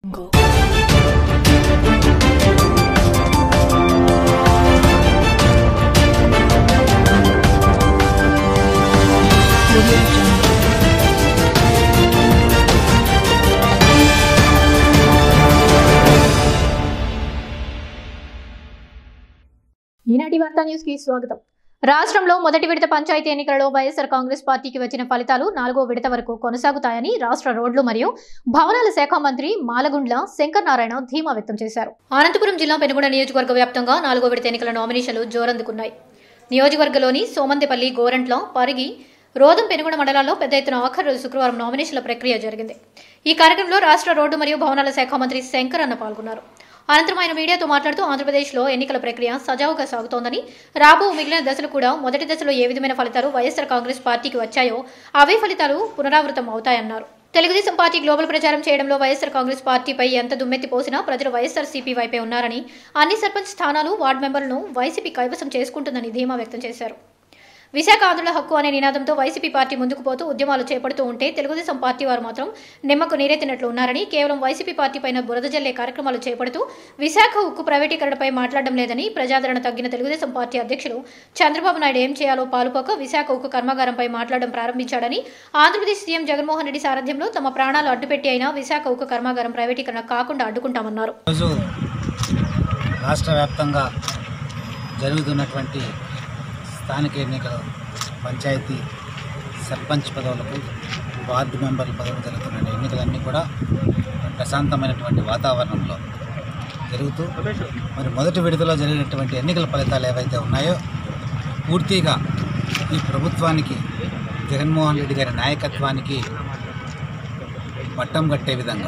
ఈనాటి వార్తా న్యూస్ కి స్వాగతం రాష్ట్రంలో మొదటి విడత పంచాయతీ ఎన్నికలలో వైఎస్ఆర్ కాంగ్రెస్ పార్టీకి వచ్చిన ఫలితాలు నాలుగో విడత వరకు కొనసాగుతాయని రాష్ట్ర రోడ్లు మరియు భవనాల శాఖ మంత్రి మాలగుండ్ల శంకర్ నారాయణ ధీమా వ్యక్తం చేశారు అనంతపురం జిల్లా పెనుగొండ నియోజకవర్గ వ్యాప్తంగా నాలుగో విడత ఎన్నికల నామినేషన్లు జోరందుకున్నాయి నియోజకవర్గంలోని సోమందిపల్లి గోరంట్ల పరిగి రోదం పెనుగొండ మండలాల్లో పెద్ద ఎత్తున ఆఖరు రోజు శుక్రవారం నామినేషన్ల ప్రక్రియ జరిగింది ఈ కార్యక్రమంలో రాష్ట్ర రోడ్డు మరియు భవనాల శాఖ మంత్రి శంకర్ అన్న పాల్గొన్నారు అనంతరం ఆయన మీడియాతో మాట్లాడుతూ ఆంధ్రప్రదేశ్లో ఎన్నికల ప్రక్రియ సజావుగా సాగుతోందని రాబో మిగిలిన దశలు కూడా మొదటి దశలో ఏ విధమైన ఫలితాలు వైఎస్ఆర్ కాంగ్రెస్ పార్టీకి వచ్చాయో అవే ఫలితాలు పునరావృతం అవుతాయన్నారు తెలుగుదేశం పార్టీ గ్లోబల్ ప్రచారం చేయడంలో వైఎస్ఆర్ కాంగ్రెస్ పార్టీపై ఎంత దుమ్మెత్తి పోసినా ప్రజలు వైఎస్ఆర్ సిపి వైపే ఉన్నారని అన్ని సర్పంచ్ స్థానాలు వార్డు మెంబర్లను వైసీపీ కైవసం చేసుకుంటుందని ధీమా వ్యక్తం చేశారు విశాఖ ఆంధ్రుల హక్కు అనే నినాదంతో వైసీపీ పార్టీ ముందుకు పోతూ ఉద్యమాలు చేపడుతూ ఉంటే తెలుగుదేశం పార్టీ వారు మాత్రం నిమ్మకు నీరెత్తినట్లు ఉన్నారని కేవలం వైసీపీ పార్టీ పైన బురద జల్లే కార్యక్రమాలు చేపడుతూ విశాఖ ఉక్కు ప్రైవేటీకరణపై మాట్లాడడం లేదని ప్రజాదరణ తగ్గిన తెలుగుదేశం పార్టీ అధ్యక్షులు చంద్రబాబు నాయుడు ఏం చేయాలో పాలుపోక విశాఖ ఉక్కు కర్మాగారంపై మాట్లాడడం ప్రారంభించాడని ఆంధ్రప్రదేశ్ సీఎం జగన్మోహన్ రెడ్డి సారథ్యంలో తమ ప్రాణాలు అడ్డుపెట్టి అయినా విశాఖ ఉక్కు కర్మాగారం ప్రైవేటీకరణ కాకుండా అడ్డుకుంటామన్నారు ఈరోజు రాష్ట్ర వ్యాప్తంగా జరుగుతున్నటువంటి స్థానిక ఎన్నికల పంచాయతీ సర్పంచ్ పదవులకు వార్డు మెంబర్ల పదవులు జరుగుతున్న ఎన్నికలన్నీ కూడా ప్రశాంతమైనటువంటి వాతావరణంలో జరుగుతూ మరి మొదటి విడతలో జరిగినటువంటి ఎన్నికల ఫలితాలు ఏవైతే ఉన్నాయో పూర్తిగా ఈ ప్రభుత్వానికి జగన్మోహన్ రెడ్డి గారి నాయకత్వానికి పట్టం కట్టే విధంగా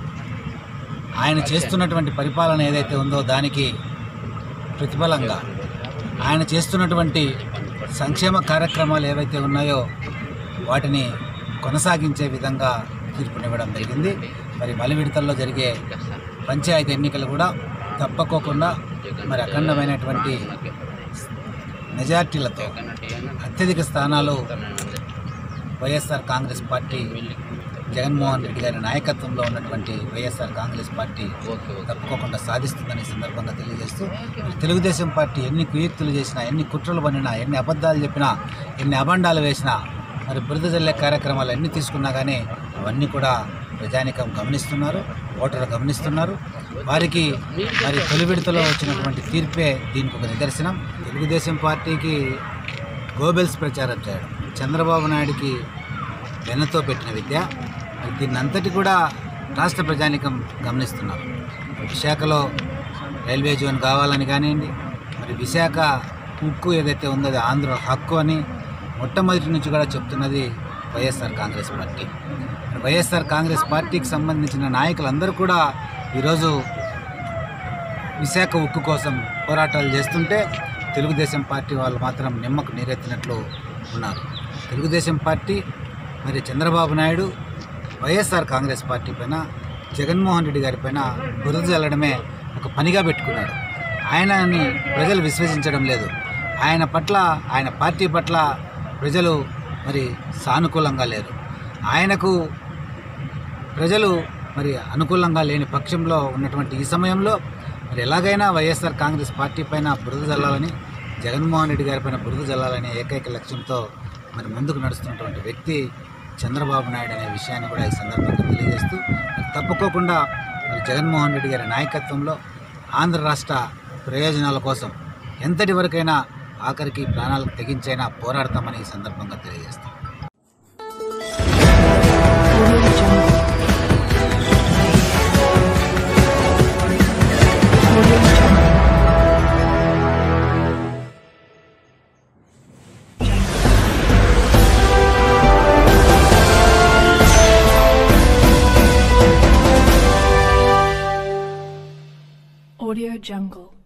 ఆయన చేస్తున్నటువంటి పరిపాలన ఏదైతే ఉందో దానికి ప్రతిఫలంగా ఆయన చేస్తున్నటువంటి సంక్షేమ కార్యక్రమాలు ఏవైతే ఉన్నాయో వాటిని కొనసాగించే విధంగా తీర్పునివ్వడం జరిగింది మరి మలి విడతల్లో జరిగే పంచాయతీ ఎన్నికలు కూడా తప్పకోకుండా మరి అఖండమైనటువంటి మెజార్టీలతో అత్యధిక స్థానాలు వైఎస్ఆర్ కాంగ్రెస్ పార్టీ జగన్మోహన్ రెడ్డి గారి నాయకత్వంలో ఉన్నటువంటి వైఎస్ఆర్ కాంగ్రెస్ పార్టీ తప్పుకోకుండా సాధిస్తుందని ఈ సందర్భంగా తెలియజేస్తూ మరి తెలుగుదేశం పార్టీ ఎన్ని కుయుక్తులు చేసినా ఎన్ని కుట్రలు పడినా ఎన్ని అబద్ధాలు చెప్పినా ఎన్ని అబండాలు వేసినా మరి బురద జల్లే కార్యక్రమాలు ఎన్ని తీసుకున్నా కానీ అవన్నీ కూడా ప్రజానికం గమనిస్తున్నారు ఓటర్లు గమనిస్తున్నారు వారికి మరి తొలి విడతలో వచ్చినటువంటి తీర్పే దీనికి ఒక నిదర్శనం తెలుగుదేశం పార్టీకి గోబెల్స్ ప్రచారం చేయడం చంద్రబాబు నాయుడికి వెన్నతో పెట్టిన విద్య మరి దీన్ని అంతటి కూడా రాష్ట్ర ప్రజానికం గమనిస్తున్నారు విశాఖలో రైల్వే జోన్ కావాలని కానివ్వండి మరి విశాఖ ఉక్కు ఏదైతే ఉందో అది ఆంధ్ర హక్కు అని మొట్టమొదటి నుంచి కూడా చెప్తున్నది వైఎస్ఆర్ కాంగ్రెస్ పార్టీ మరి వైఎస్ఆర్ కాంగ్రెస్ పార్టీకి సంబంధించిన నాయకులందరూ కూడా ఈరోజు విశాఖ ఉక్కు కోసం పోరాటాలు చేస్తుంటే తెలుగుదేశం పార్టీ వాళ్ళు మాత్రం నిమ్మకు నీరెత్తినట్లు ఉన్నారు తెలుగుదేశం పార్టీ మరి చంద్రబాబు నాయుడు వైఎస్ఆర్ కాంగ్రెస్ పార్టీ పైన జగన్మోహన్ రెడ్డి గారి పైన బురద చల్లడమే ఒక పనిగా పెట్టుకున్నాడు ఆయనని ప్రజలు విశ్వసించడం లేదు ఆయన పట్ల ఆయన పార్టీ పట్ల ప్రజలు మరి సానుకూలంగా లేరు ఆయనకు ప్రజలు మరి అనుకూలంగా లేని పక్షంలో ఉన్నటువంటి ఈ సమయంలో మరి ఎలాగైనా వైఎస్ఆర్ కాంగ్రెస్ పార్టీ పైన బురద జల్లాలని జగన్మోహన్ రెడ్డి గారి పైన బురద జల్లాలనే ఏకైక లక్ష్యంతో మరి ముందుకు నడుస్తున్నటువంటి వ్యక్తి చంద్రబాబు నాయుడు అనే విషయాన్ని కూడా ఈ సందర్భంగా తెలియజేస్తూ మరి తప్పుకోకుండా మరి జగన్మోహన్ రెడ్డి గారి నాయకత్వంలో ఆంధ్ర రాష్ట్ర ప్రయోజనాల కోసం ఎంతటి వరకైనా ఆఖరికి ప్రాణాలకు తెగించైనా పోరాడతామని ఈ సందర్భంగా తెలియజేస్తాం Audio Jungle.